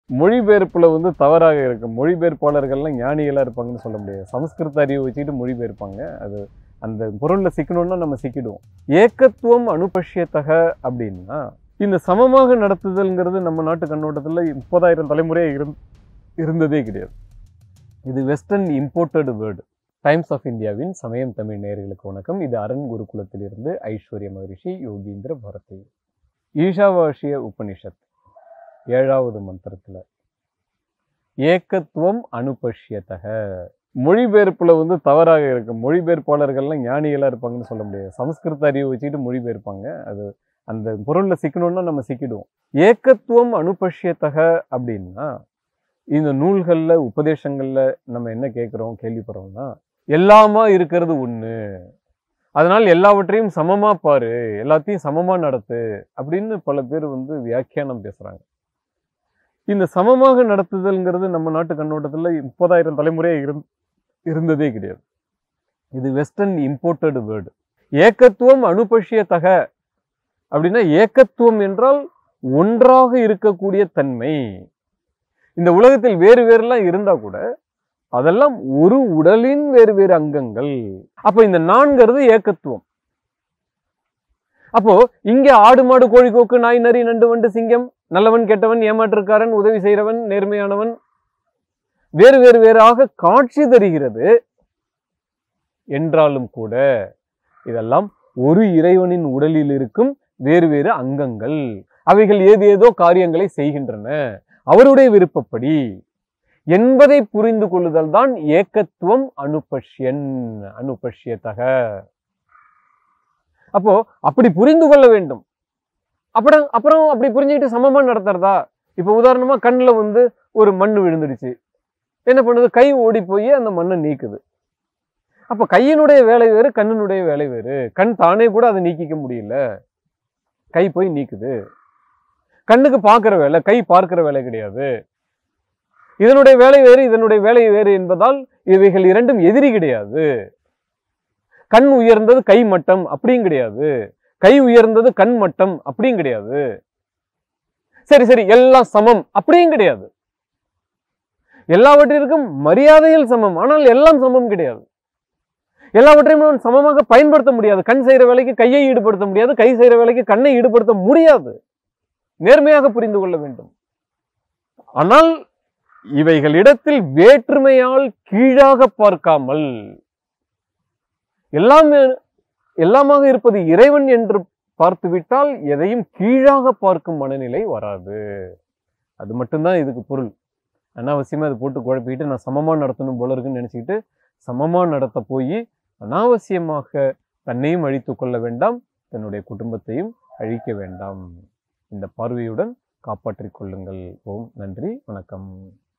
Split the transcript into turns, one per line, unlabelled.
மொழிபெயர்ப்புல வந்து தவறாக இருக்கு மொழிபெயர்ப்பாளர்கள்லாம் ஞானிகளா இருப்பாங்கன்னு சொல்ல முடியாது சமஸ்கிருத அறிவு வச்சுக்கிட்டு மொழிபெயர்ப்பாங்க அது அந்த பொருள்ல சிக்கணும்னா நம்ம சிக்கிடுவோம் ஏக்கத்துவம் அனுபஷ்யத்தக அப்படின்னா இந்த சமமாக நடத்துதல்ங்கிறது நம்ம நாட்டு கண்ணோட்டத்தில் முப்பதாயிரம் தலைமுறையாக இருந் இருந்ததே கிடையாது இது western imported word Times of இந்தியாவின் சமயம் தமிழ் நேயர்களுக்கு வணக்கம் இது அரண் குருகுலத்திலிருந்து ஐஸ்வர்ய மகரிஷி யோகீந்திர பாரதி ஈஷாவாஷிய உபனிஷத் ஏழாவது மந்திரத்துல ஏக்கத்துவம் அனுபஷ்யத்தக மொழிபெயர்ப்புல வந்து தவறாக இருக்கு மொழிபெயர்ப்பாளர்கள்லாம் ஞானிகளா இருப்பாங்கன்னு சொல்ல முடியாது சமஸ்கிருத அறிவு வச்சுக்கிட்டு மொழிபெயர்ப்பாங்க அது அந்த பொருள்ல சிக்கணும்னா நம்ம சிக்கிடுவோம் ஏக்கத்துவம் அனுபஷ்யத்தக அப்படின்னா இந்த நூல்கள்ல உபதேசங்கள்ல நம்ம என்ன கேட்குறோம் கேள்விப்படுறோம்னா எல்லாமா இருக்கிறது ஒண்ணு அதனால் எல்லாவற்றையும் சமமா பாரு எல்லாத்தையும் சமமா நடத்து அப்படின்னு பல பேர் வந்து வியாக்கியானம் பேசுறாங்க இந்த சமமாக நடத்துதல்ங்கிறது நம்ம நாட்டு கண்ணோட்டத்தில் முப்பதாயிரம் தலைமுறையாக இருந் இருந்ததே கிடையாது இது வெஸ்டர்ன் இம்போர்ட்டட் வேர்டு ஏக்கத்துவம் அனுபஷ்யத்தக அப்படின்னா ஏக்கத்துவம் என்றால் ஒன்றாக இருக்கக்கூடிய தன்மை இந்த உலகத்தில் வேறு வேறுலாம் இருந்தா கூட அதெல்லாம் ஒரு உடலின் வேறு வேறு அங்கங்கள் அப்ப இந்த நான்கிறது ஏக்கத்துவம் அப்போ இங்க ஆடு மாடு கோழி கோக்கு நாய் நரி நண்டு வண்டு சிங்கம் நல்லவன் கெட்டவன் ஏமாற்றுக்காரன் உதவி செய்கிறவன் நேர்மையானவன் வேறு வேறு வேறாக காட்சி தருகிறது என்றாலும் கூட இதெல்லாம் ஒரு இறைவனின் உடலில் இருக்கும் வேறு வேறு அங்கங்கள் அவைகள் ஏது ஏதோ காரியங்களை செய்கின்றன அவருடைய விருப்பப்படி என்பதை புரிந்து கொள்ளுதல் தான் ஏக்கத்துவம் அனுபஷ்யன் அனுபஷ்யத்தக அப்போ அப்படி புரிந்து கொள்ள வேண்டும் அப்புறம் அப்புறம் அப்படி புரிஞ்சுக்கிட்டு சமமா நடத்துறதா இப்போ உதாரணமா கண்ணுல வந்து ஒரு மண் விழுந்துடுச்சு என்ன பண்ணுது கை ஓடி போய் அந்த மண்ணை நீக்குது அப்ப கையினுடைய வேலை வேறு கண்ணினுடைய வேலை வேறு கண் தானே கூட அதை நீக்கிக்க முடியல கை போய் நீக்குது கண்ணுக்கு பார்க்கிற வேலை கை பார்க்கிற வேலை கிடையாது இதனுடைய வேலை வேறு இதனுடைய வேலை வேறு என்பதால் இவைகள் இரண்டும் எதிரி கிடையாது கண் உயர்ந்தது கை மட்டம் அப்படியும் கிடையாது கை உயர்ந்தது கண் மட்டம் அப்படியும் கிடையாது சரி சரி எல்லாம் சமம் அப்படியும் கிடையாது எல்லாவற்றிற்கும் மரியாதையில் சமம் ஆனால் எல்லாம் சமம் கிடையாது எல்லாவற்றையும் நாம் சமமாக பயன்படுத்த முடியாது கண் செய்யற வேலைக்கு கையை ஈடுபடுத்த முடியாது கை செய்யற வேலைக்கு கண்ணை ஈடுபடுத்த முடியாது நேர்மையாக புரிந்து கொள்ள வேண்டும் ஆனால் இவைகளிடத்தில் வேற்றுமையால் கீழாக பார்க்காமல் எல்லாமே எல்லாமாக இருப்பது இறைவன் என்று பார்த்துவிட்டால் எதையும் கீழாக பார்க்கும் மனநிலை வராது அது மட்டும்தான் இதுக்கு பொருள் அனாவசியமா அதை போட்டு குழப்பிக்கிட்டு நான் சமமா நடத்தணும் போல இருக்குன்னு நினைச்சுக்கிட்டு சமமா நடத்த போய் அனாவசியமாக தன்னையும் அழித்துக் கொள்ள வேண்டாம் தன்னுடைய குடும்பத்தையும் அழிக்க வேண்டாம் இந்த பார்வையுடன் காப்பாற்றிக் கொள்ளுங்கள் ஓம் நன்றி வணக்கம்